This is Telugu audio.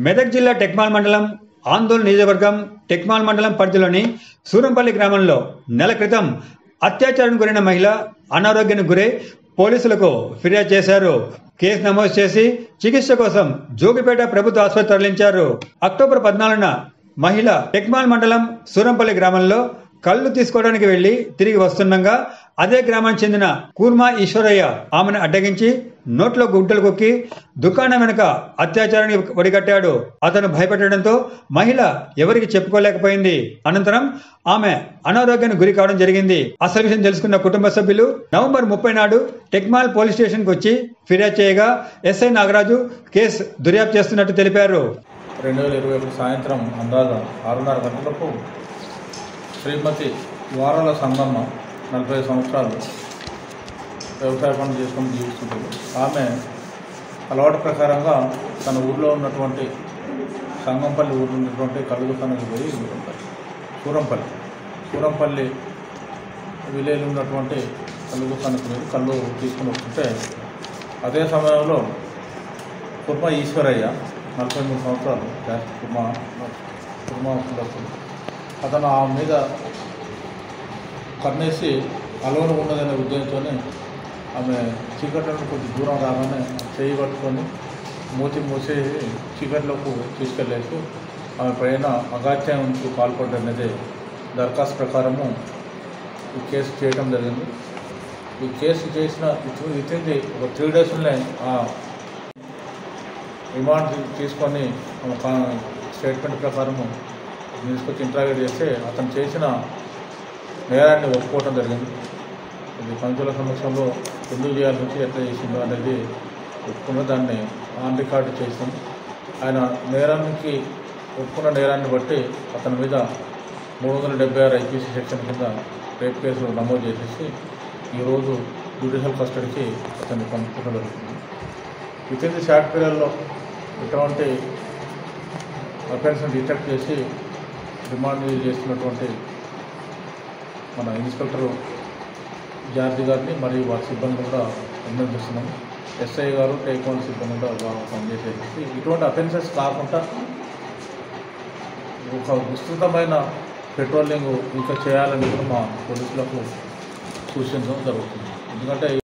మెదక్ జిల్లా టెక్మాల్ మండలం ఆందోళన నియోజకవర్గం టెక్మాల్ మండలం పరిధిలోని సూరంపల్లి గ్రామంలో నెల క్రితం అత్యాచారం గురైన మహిళ అనారోగ్యానికి గురై పోలీసులకు ఫిర్యాదు చేశారు కేసు నమోదు చేసి చికిత్స కోసం జోగిపేట ప్రభుత్వ ఆసుపత్రి తరలించారు అక్టోబర్ పద్నాలుగున మహిళ టెక్మాల్ మండలం సూరంపల్లి గ్రామంలో కళ్ళు తీసుకోవడానికి వెళ్లి తిరిగి వస్తుండగా అదే గ్రామానికి చెందిన కూర్మా ఈశ్వరయ్య ఆమెను అడ్డగించి నోట్లో గుడ్డలు కొక్కి దుకాణం వెనుక అత్యాచారానికి ఒడిగట్టాడు అతను భయపెట్టడంతో మహిళ ఎవరికి చెప్పుకోలేకపోయింది అనంతరం ఆమె అనారోగ్యానికి గురి కావడం జరిగింది అసలు విషయం తెలుసుకున్న కుటుంబ సభ్యులు నవంబర్ ముప్పై నాడు టెక్మాల్ పోలీస్ స్టేషన్ కు వచ్చి ఫిర్యాదు చేయగా ఎస్ఐ నాగరాజు కేసు దర్యాప్తు చేస్తున్నట్టు తెలిపారు రెండు వేల ఇరవై ఒకటి సాయంత్రం అందాజ ఆరున్నర గంటలకు శ్రీమతి వారాల సంగమ్మ నలభై సంవత్సరాలు వ్యవసాయ పనులు చేసుకొని జీవిస్తుంది ఆమె అలవాటు ప్రకారంగా తన ఊర్లో ఉన్నటువంటి సంగంపల్లి ఊర్లో ఉన్నటువంటి కళ్ళు దుకాణానికి పోయి సూరంపల్లి సూరంపల్లి విలేజ్ ఉన్నటువంటి కళ్ళు దుకాణానికి పోయి కళ్ళు తీసుకుని వస్తుంటే అదే సమయంలో కుర్మ ఈశ్వరయ్య నలభై మూడు సంవత్సరాలు జాస్తి కుర్మ కుర్మ కులస్తుడు. అతను ఆ మీద కన్నేసి అలవడం ఉన్నదనే ఉద్దేశంతోనే ఆమె చీకట్లను కొంచెం దూరం రాగానే చేయి పట్టుకొని మూతి మూసి చీకట్లోకి తీసుకెళ్ళేసి ఆమె పైన అగాత్యానికి పాల్పడ్డనేది దరఖాస్తు ప్రకారము ఈ కేసు చేయడం జరిగింది ఈ కేసు చేసిన విత్ ఇన్ ది ఒక త్రీ డేస్లోనే ఆ రిమాండ్ తీసుకొని ఒక స్టేట్మెంట్ ప్రకారము తీసుకొచ్చి ఇంటరాగేట్ చేస్తే అతను చేసిన నేరాన్ని ఒప్పుకోవడం జరిగింది ఇది పంచుల సమక్షంలో ఎందుకు చేయాల్సి వచ్చి ఎట్లా చేసిందో అనేది ఒప్పుకున్న దాన్ని ఆన్ రికార్డు చేసాం ఆయన నేరానికి ఒప్పుకున్న నేరాన్ని బట్టి అతని మీద మూడు వందల డెబ్బై ఆరు ఐపీసీ సెక్షన్ కింద రేప్ కేసు నమోదు చేసేసి ఈరోజు జ్యుడిషియల్ కస్టడీకి అతన్ని పంపించడం జరుగుతుంది విత్ ఇన్ ది షార్ట్ పీరియడ్లో ఇటువంటి అఫెన్స్ని డిటెక్ట్ చేసి రిమాండ్ చేస్తున్నటువంటి మన ఇన్స్పెక్టర్ జార్జి గారిని మరియు వారి సిబ్బంది కూడా అభినందిస్తున్నాం ఎస్ఐ గారు టేక్ వన్ సిబ్బంది కూడా బాగా పనిచేసేసి ఇటువంటి అఫెన్సెస్ కాకుండా ఒక విస్తృతమైన పెట్రోలింగ్ ఇంకా చేయాలని కూడా మా పోలీసులకు సూచించడం జరుగుతుంది ఎందుకంటే